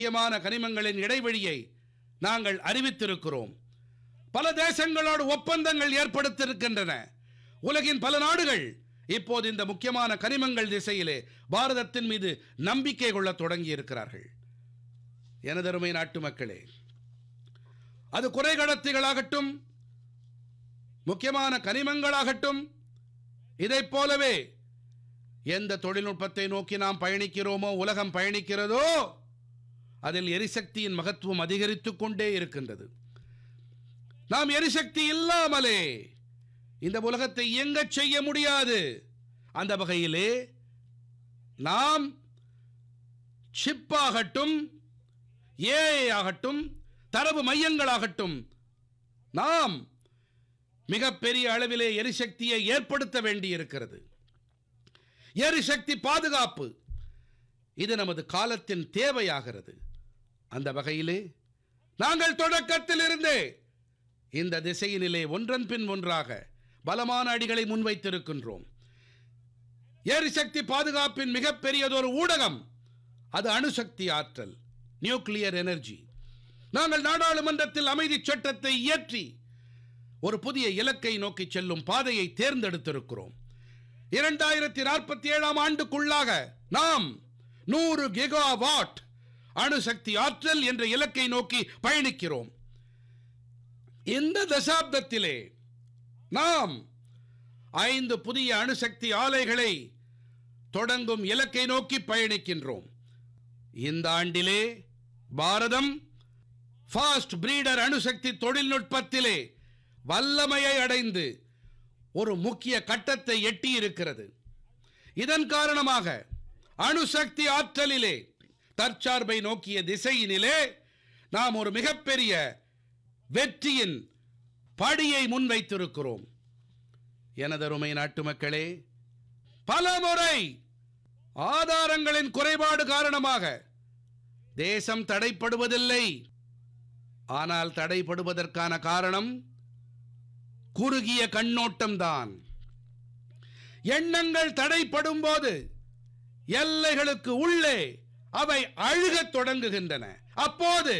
முக்கியமான கனிமங்களின் இடைவெளியை நாங்கள் அறிவித்திருக்கிறோம் பல தேசங்களோடு ஒப்பந்தங்கள் ஏற்படுத்தியிருக்கின்றன உலகின் பல நாடுகள் இப்போது இந்த முக்கியமான கனிமங்கள் திசையிலே பாரதத்தின் மீது நம்பிக்கை கொள்ளத் தொடங்கி இருக்கிறார்கள் எனதருமை நாட்டு மக்களே அது குறைகடத்திகளாகட்டும் முக்கியமான கனிமங்களாகட்டும் இதைப் போலவே எந்த தொழில்நுட்பத்தை நோக்கி நாம் பயணிக்கிறோமோ உலகம் பயணிக்கிறதோ அதில் எரிசக்தியின் மகத்துவம் அதிகரித்துக் கொண்டே இருக்கின்றது நாம் எரிசக்தி இல்லாமலே இந்த உலகத்தை இயங்கச் செய்ய முடியாது அந்த வகையிலே நாம் சிப்பாகட்டும் ஏஐ ஆகட்டும் தரவு மையங்களாகட்டும் நாம் மிகப்பெரிய அளவிலே எரிசக்தியை ஏற்படுத்த வேண்டியிருக்கிறது எரிசக்தி பாதுகாப்பு இது நமது காலத்தின் தேவையாகிறது அந்த வகையிலே நாங்கள் தொடக்கத்தில் இருந்தே இந்த திசையினிலே ஒன்றன் பின் ஒன்றாக பலமான அடிகளை முன்வைத்திருக்கின்றோம் எரிசக்தி பாதுகாப்பின் மிகப்பெரியதொரு ஊடகம் அது அணுசக்தி ஆற்றல் நியூக்ளியர் எனர்ஜி நாங்கள் நாடாளுமன்றத்தில் அமைதி சட்டத்தை இயற்றி ஒரு புதிய இலக்கை நோக்கி செல்லும் பாதையை தேர்ந்தெடுத்திருக்கிறோம் இரண்டாயிரத்தி நாற்பத்தி ஏழாம் ஆண்டுக்குள்ளாக நாம் நூறு கிகாவாட் அணுசக்தி ஆற்றல் என்ற இலக்கை நோக்கி பயணிக்கிறோம் இந்த தசாப்தத்திலே நாம் ஐந்து புதிய அணுசக்தி ஆலைகளை தொடங்கும் இலக்கை நோக்கி பயணிக்கின்றோம் இந்த ஆண்டிலே பாரதம் ஃபாஸ்ட் பிரீடர் அணுசக்தி தொழில்நுட்பத்திலே வல்லமையை அடைந்து ஒரு முக்கிய கட்டத்தை எட்டியிருக்கிறது இதன் காரணமாக அணுசக்தி ஆற்றலிலே தற்சார்பை நோக்கிய திசையினிலே நாம் ஒரு மிகப்பெரிய வெற்றியின் படியை முன்வைத்திருக்கிறோம் எனதருமை நாட்டு மக்களே பல முறை ஆதாரங்களின் குறைபாடு காரணமாக தேசம் தடைப்படுவதில்லை ஆனால் தடைப்படுவதற்கான காரணம் குறுகிய கண்ணோட்டம்தான் எண்ணங்கள் தடைப்படும் போது எல்லைகளுக்கு உள்ளே அவை அழுகத் தொடங்குகின்றன அப்போது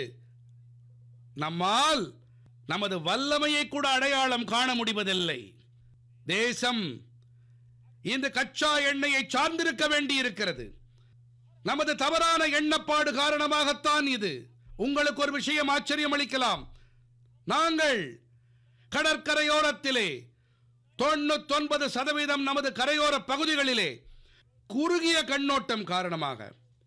நம்மால் நமது வல்லமையை கூட அடையாளம் காண முடிவதில்லை தேசம் இந்த கச்சா எண்ணெயை சார்ந்திருக்க வேண்டியிருக்கிறது நமது தவறான எண்ணப்பாடு காரணமாகத்தான் இது உங்களுக்கு ஒரு விஷயம் ஆச்சரியம் அளிக்கலாம் நாங்கள் கடற்கரையோரத்திலே தொண்ணூத்தொன்பது சதவீதம் நமது கரையோர பகுதிகளிலே குறுகிய கண்ணோட்டம் காரணமாக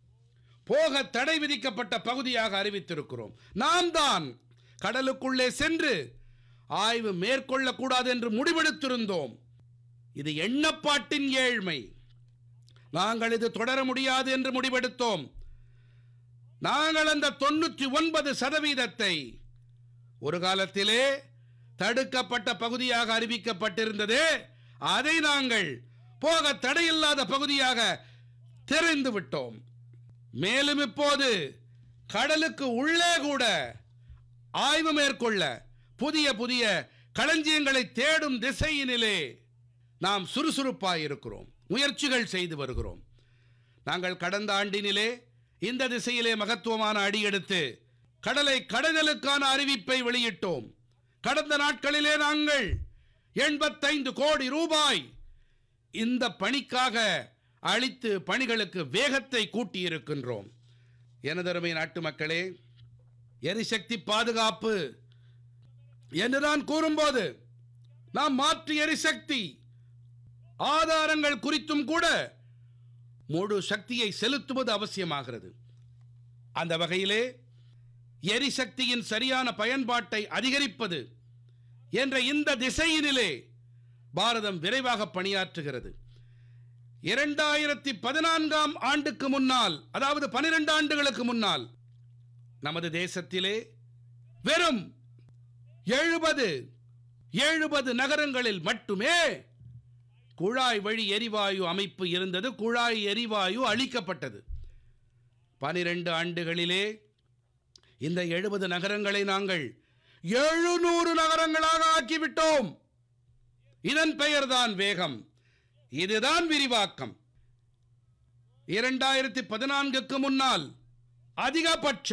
போக தடை விதிக்கப்பட்ட பகுதியாக அறிவித்திருக்கிறோம் நாம் தான் கடலுக்குள்ளே சென்று ஆய்வு மேற்கொள்ளக்கூடாது என்று முடிவெடுத்திருந்தோம் இது எண்ணப்பாட்டின் ஏழ்மை நாங்கள் இது தொடர முடியாது என்று முடிவெடுத்தோம் நாங்கள் அந்த தொண்ணூற்றி ஒன்பது சதவீதத்தை ஒரு காலத்திலே தடுக்கப்பட்ட பகுதியாக அறிவிக்கப்பட்டிருந்தது அதை நாங்கள் போக தடையில்லாத பகுதியாக தெரிந்து விட்டோம் மேலும் இப்போது கடலுக்கு உள்ளே கூட ஆய்வு மேற்கொள்ள புதிய புதிய களஞ்சியங்களை தேடும் திசையினிலே நாம் சுறுசுறுப்பாயிருக்கிறோம் முயற்சிகள் செய்து வருகிறோம் நாங்கள் கடந்த ஆண்டினிலே இந்த திசையிலே மகத்துவமான அடியெடுத்து கடலை கடதலுக்கான அறிவிப்பை வெளியிட்டோம் கடந்த நாட்களிலே நாங்கள் எண்பத்தைந்து கோடி ரூபாய் இந்த பணிக்காக அளித்து பணிகளுக்கு வேகத்தை கூட்டியிருக்கின்றோம் எனதருமை நாட்டு மக்களே எரிசக்தி பாதுகாப்பு என்று நான் கூறும்போது நாம் மாற்று எரிசக்தி ஆதாரங்கள் குறித்தும் கூட முழு சக்தியை செலுத்துவது அவசியமாகிறது அந்த வகையிலே எரிசக்தியின் சரியான பயன்பாட்டை அதிகரிப்பது என்ற இந்த திசையினிலே பாரதம் விரைவாக பணியாற்றுகிறது இரண்டாயிரத்தி பதினான்காம் ஆண்டுக்கு முன்னால் அதாவது பனிரெண்டு ஆண்டுகளுக்கு முன்னால் நமது தேசத்திலே வெறும் எழுபது எழுபது நகரங்களில் மட்டுமே குழாய் வழி எரிவாயு அமைப்பு இருந்தது குழாய் எரிவாயு அளிக்கப்பட்டது பனிரெண்டு ஆண்டுகளிலே இந்த எழுபது நகரங்களை நாங்கள் எழுநூறு நகரங்களாக ஆக்கிவிட்டோம் இதன் பெயர்தான் வேகம் இதுதான் விரிவாக்கம் இரண்டாயிரத்தி பதினான்குக்கு முன்னால் அதிகபட்சம்